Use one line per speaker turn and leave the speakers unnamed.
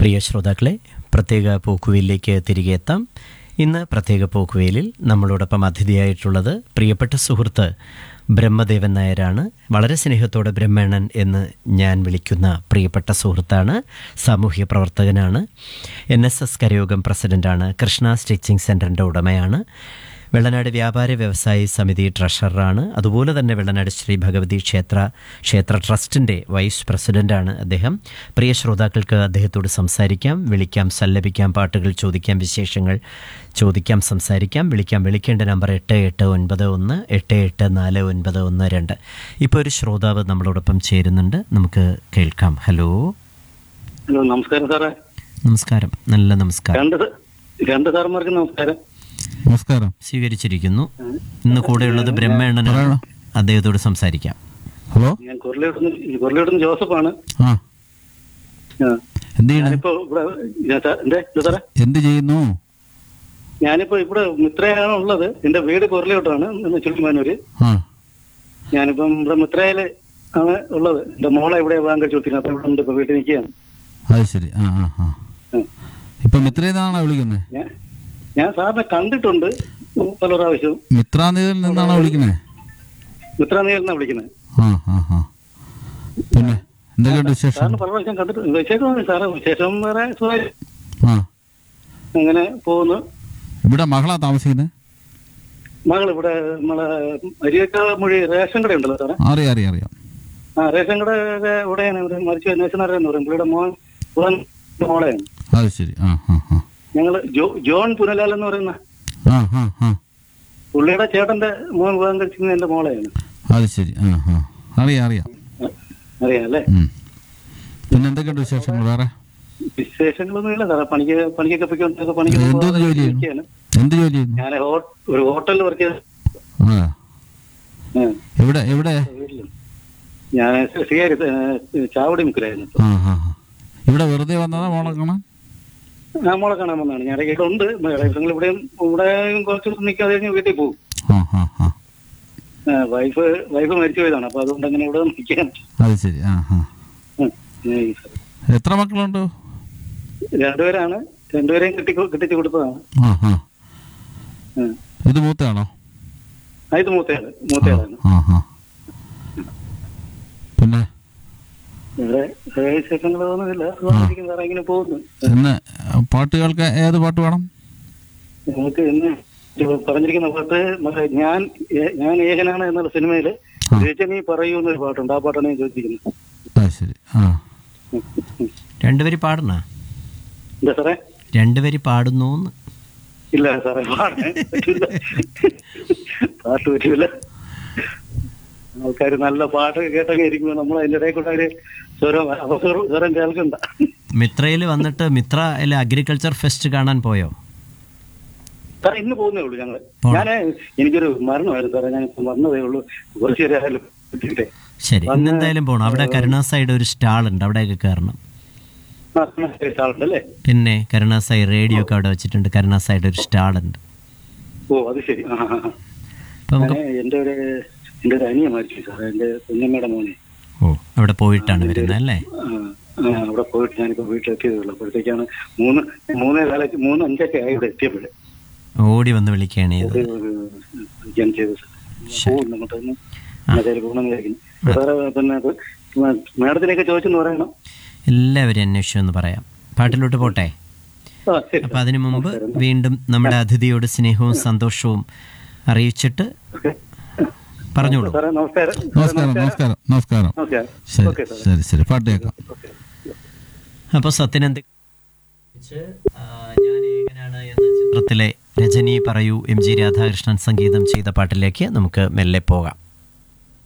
പ്രിയ ശ്രോതാക്കളെ പ്രത്യേക പോക്കുവയിലേക്ക് തിരികെ എത്താം ഇന്ന് പ്രത്യേക പോക്കുവയിലിൽ നമ്മളോടൊപ്പം അതിഥിയായിട്ടുള്ളത് പ്രിയപ്പെട്ട സുഹൃത്ത് ബ്രഹ്മദേവൻ നായരാണ് വളരെ സ്നേഹത്തോടെ ബ്രഹ്മേണൻ എന്ന് ഞാൻ വിളിക്കുന്ന പ്രിയപ്പെട്ട സുഹൃത്താണ് സാമൂഹ്യ പ്രവർത്തകനാണ് എൻ എസ് എസ് കരയോഗം പ്രസിഡൻ്റാണ് കൃഷ്ണ സ്റ്റിച്ചിങ് സെൻറ്ററിൻ്റെ ഉടമയാണ് വെള്ളനാട് വ്യാപാര വ്യവസായി സമിതി ട്രഷററാണ് അതുപോലെ തന്നെ വെള്ളനാട് ശ്രീ ഭഗവതി ക്ഷേത്ര ക്ഷേത്ര ട്രസ്റ്റിൻ്റെ വൈസ് പ്രസിഡൻ്റാണ് അദ്ദേഹം പ്രിയ ശ്രോതാക്കൾക്ക് അദ്ദേഹത്തോട് സംസാരിക്കാം വിളിക്കാം സല്ലപിക്കാം പാട്ടുകൾ ചോദിക്കാം വിശേഷങ്ങൾ ചോദിക്കാം സംസാരിക്കാം വിളിക്കാം വിളിക്കേണ്ട നമ്പർ എട്ട് എട്ട് ഒൻപത് ഒന്ന് എട്ട് എട്ട് നാല് ഒൻപത് ഒന്ന് രണ്ട് ഇപ്പോൾ ഒരു ശ്രോതാവ് നമ്മളോടൊപ്പം ചേരുന്നുണ്ട് നമുക്ക് കേൾക്കാം ഹലോ
ഹലോ നമസ്കാരം സാറേ
നമസ്കാരം നല്ല നമസ്കാരം
രണ്ട് സ- രണ്ട് സാറന്മാർക്ക് നമസ്കാരം
നമസ്കാരം
സ്വീകരിച്ചിരിക്കുന്നു ഇന്ന് കൂടെയുള്ളത് ബ്രഹ്മേണ്ണനാണ് അദ്ദേഹത്തോട് സംസാരിക്കാം
ഹലോ
ഞാൻ കുരളിയോടുന്ന് കുരളിയോടുന്ന് ജോസഫാണ്
ആ
ആ.
എന്ത് ചെയ്യണേ
ഞാനിപ്പോ ഇവിടെ ഞാൻ സാ- എന്തേ ഇത് സാറേ
എന്ത് ചെയ്യുന്നു
ഞാനിപ്പോ ഇവിടെ മിത്രയാണ് ഉള്ളത് എന്റെ വീട് കുരളിയോട്ടാണ് ചുള്ളിമാനൂര്
ആ
ഞാനിപ്പം ഇവിടെ മിത്രയില് ആണ് ഉള്ളത് എന്റെ മോളെ ഇവിടെ വാങ്ങാൻ കഴിച്ചു കൊടുത്തിരുന്നത് അപ്പൊ ഇവിടെ ഉണ്ട് ഇപ്പൊ വീട്ടിൽ നിൽക്കുകയാണ്
അത് ശരി ആ ആ ആ
ഉം.
ഇപ്പൊ മിത്രേന്നാണോ വിളിക്കുന്നത്
ഞാൻ ഞാൻ സാറിനെ കണ്ടിട്ടുണ്ട് പല പ്രാവശ്യവും
മിത്രാനിധിയിൽ നിന്നാണോ വിളിക്കണേ
മിത്ര നേരിലാണ് വിളിക്കുന്നത്
ആ ആ ആ പിന്നെ എന്തൊക്കെയുണ്ട് വിശേഷം
സാറിന് പല പ്രാവശ്യം കണ്ടിട്ട് വിശേഷം സാറേ വിശേഷം വേറെ സുഖമായി
ആ
അങ്ങനെ പോകുന്നു
ഇവിടെ മകളാ താമസിക്കുന്നത്
മകൾ ഇവിടെ നമ്മളെ അരിയക്കാ മൊഴി റേഷൻ കട ഉണ്ടല്ലോ സാറേ
അറിയാം അറിയാം അറിയാം
ആ റേഷൻ കട ഇവിടെയാണ് ഇവിടെ മരിച്ചു നേഴ്സണറി എന്ന് പറയും പുള്ളിയുടെ മോൻ മോൻ മോളെയാണ്
അത് ശരി ആ ആ ആ
ഞങ്ങള് ജോ ജോൺ പുനലാൽ എന്ന് പറയുന്ന
ആ ആ ആ
പുള്ളിയുടെ ചേട്ടന്റെ മോൻ വിവാഹം കഴിച്ചിരുന്ന എന്റെ മോളെയാണ്
അത് ശരി ആ ആ അറിയാം അറിയാം
അറിയാം അല്ലേ
ഉം. പിന്നെ എന്തൊക്കെയുണ്ട് വിശേഷങ്ങൾ വേറെ
വിശേഷങ്ങളൊന്നും ഇല്ല സാറേ പണിക്ക് പണിക്കൊക്കെ പോയിക്കൊണ്ടൊക്കെ പണിക്ക്
എന്തോന്ന് ജോലി ചെയ്യുന്നു
ഇരിക്കുകയാണ്.
എന്ത് ജോലി ചെയ്യുന്നു
ഞാൻ ഹോ- ഒരു ഹോട്ടലിൽ വർക്ക് ചെയ്ത
ആ
ആ,
എവിടെ എവിടെ
വീട്ടില്. ഞാൻ ശ്രീകാരി ചാവടി മുക്കിലായിരുന്നു
ആ ആ ആ. ഇവിടെ വെറുതെ വന്നതാ മോളെ കാണാൻ
ആ മോളെ കാണാൻ വന്നതാണ് ഞാൻ ഇവിടെ ഉണ്ട് നിങ്ങൾ ഇവിടെയും ഇവിടെയും കുറച്ച് ദിവസം നിൽക്കാതെ കഴിഞ്ഞ് വീട്ടിൽ പോകും
ആ ആ ആ
ആ, വൈഫ് വൈഫ് മരിച്ചു പോയതാണ് അപ്പൊ അതുകൊണ്ട് അങ്ങനെ ഇവിടെ നിൽക്കാൻ
അത് ശരി ആ ആ
ഉം. ഉം, സാർ.
എത്ര മക്കളുണ്ട്
രണ്ടുപേരാണ് രണ്ടുപേരെയും കെട്ടി കെട്ടിച്ചു കൊടുത്തതാണ്
ആ ആ
ഉം.
ഇത് മൂത്തയാണോ
ആ, ഇത് മൂത്തയാള് മൂത്തയാളാണ്
ആ ആ പിന്നെ
വേറെ വേറെ വിശേഷങ്ങളൊന്നുമില്ല സുഖമായിരിക്കും സാറേ ഇങ്ങനെ പോകുന്നു
ഇന്ന് പാട്ട് കേൾക്കാൻ ഏത് പാട്ട് വേണം
നമുക്ക് ഇന്ന് ഇത് പറഞ്ഞിരിക്കുന്ന പാട്ട് മറ്റേ ഞാൻ ഏ- ഞാൻ ഏകനാണ് എന്നുള്ള സിനിമയില്
ആ.
രജനി പറയൂ എന്നൊരു പാട്ടുണ്ട് ആ പാട്ടാണ് ഞാൻ ചോദിച്ചിരിക്കുന്നത്
അത് ശരി ആ
ഉം, ഉം.
രണ്ടുപേര് പാടണ
എന്താ സാറേ
രണ്ടുപേര് പാടുന്നു
ഇല്ല സാറേ പാടാൻ പറ്റില്ല പാട്ട് പറ്റില്ല ആൾക്കാർ നല്ല പാട്ട് കേട്ടൊക്കെ ഇരിക്കുമ്പോൾ നമ്മൾ അതിന്റെ ഇടയിൽ കൂടെ ഒരു സ്വരം അവസരം സ്വരം കേൾക്കണ്ട
മിത്രയിൽ വന്നിട്ട് മിത്രയിലെ അഗ്രികൾച്ചർ ഫെസ്റ്റ് കാണാൻ പോയോ
സാറേ ഇന്ന് പോകുന്നേ ഉള്ളൂ ഞങ്ങള്
പോണം.
ഞാന് എനിക്കൊരു മരണമായിരുന്നു സാറേ ഞാൻ ഇപ്പം വന്നതേ ഉള്ളൂ കുറച്ച് നേരം കിട്ടിയിട്ടേ
ശരി ഇന്ന് എന്തായാലും പോകണം അവിടെ കരുണാസായിട്ട് ഒരു സ്റ്റാൾ ഉണ്ട് അവിടെയൊക്കെ കയറണം
ആ, ശരി, ആളുണ്ടല്ലേ
പിന്നെ കരുണാസായി റേഡിയോ ഒക്കെ അവിടെ വെച്ചിട്ടുണ്ട് കരുണാസായിട്ട് ഒരു സ്റ്റാൾ ഉണ്ട്
ഓ അത് ശരി ആ ആ, ആ.
അപ്പൊ നമുക്ക്
ഞാന് എന്റെ ഒരു എന്റെ ഒരു അനിയ മരിച്ചു സാറേ എന്റെ കുഞ്ഞമ്മയുടെ മോനെ
ഓ അവിടെ പോയിട്ടാണ് വരുന്നത് അല്ലേ
ആ, ആ, അവിടെ പോയിട്ട് ഞാനിപ്പോ വീട്ടിലെത്തിയതേ ഉള്ളൂ അപ്പോഴത്തേക്കാണ് മൂന്ന് മൂന്നേ കാലത്ത് മൂന്ന് അഞ്ചൊക്കെ ആയി ഇവിടെ എത്തിയപ്പോഴേ
ഓടി വന്ന് വിളിക്കുകയാണ് ചെയ്തത്
ഞാൻ ചെയ്തു സാർ പോകുന്നു അങ്ങോട്ടൊന്ന് മറ്റേ പോകണമെന്ന് വിചാരിക്കുന്നു സാറേ പിന്നെ അത് മാഡത്തിനെയൊക്കെ ചോദിച്ചെന്ന് പറയണം
എല്ലാവരും അന്വേഷിച്ചു എന്ന് പറയാം പാട്ടിലോട്ട് പോട്ടെ
ആ ശരി
അപ്പൊ അതിനു മുമ്പ് വീണ്ടും നമ്മുടെ അതിഥിയോട് സ്നേഹവും സന്തോഷവും അറിയിച്ചിട്ട്
ഓക്കെ.
പറഞ്ഞോളൂ
സാറേ നമസ്കാരം
നമസ്കാരം നമസ്കാരം നമസ്കാരം
നമസ്കാരം
ശരി
ഓക്കെ സാറേ
ശരി ശരി പാട്ട് കേൾക്കാം
ഓക്കെ
അപ്പോൾ സത്യനന്ദ ഞാൻ ഏകനാണ് എന്ന ചിത്രത്തിലെ രജനി പറയൂ എം ജി രാധാകൃഷ്ണൻ സംഗീതം ചെയ്ത പാട്ടിലേക്ക് നമുക്ക് മെല്ലെ പോകാം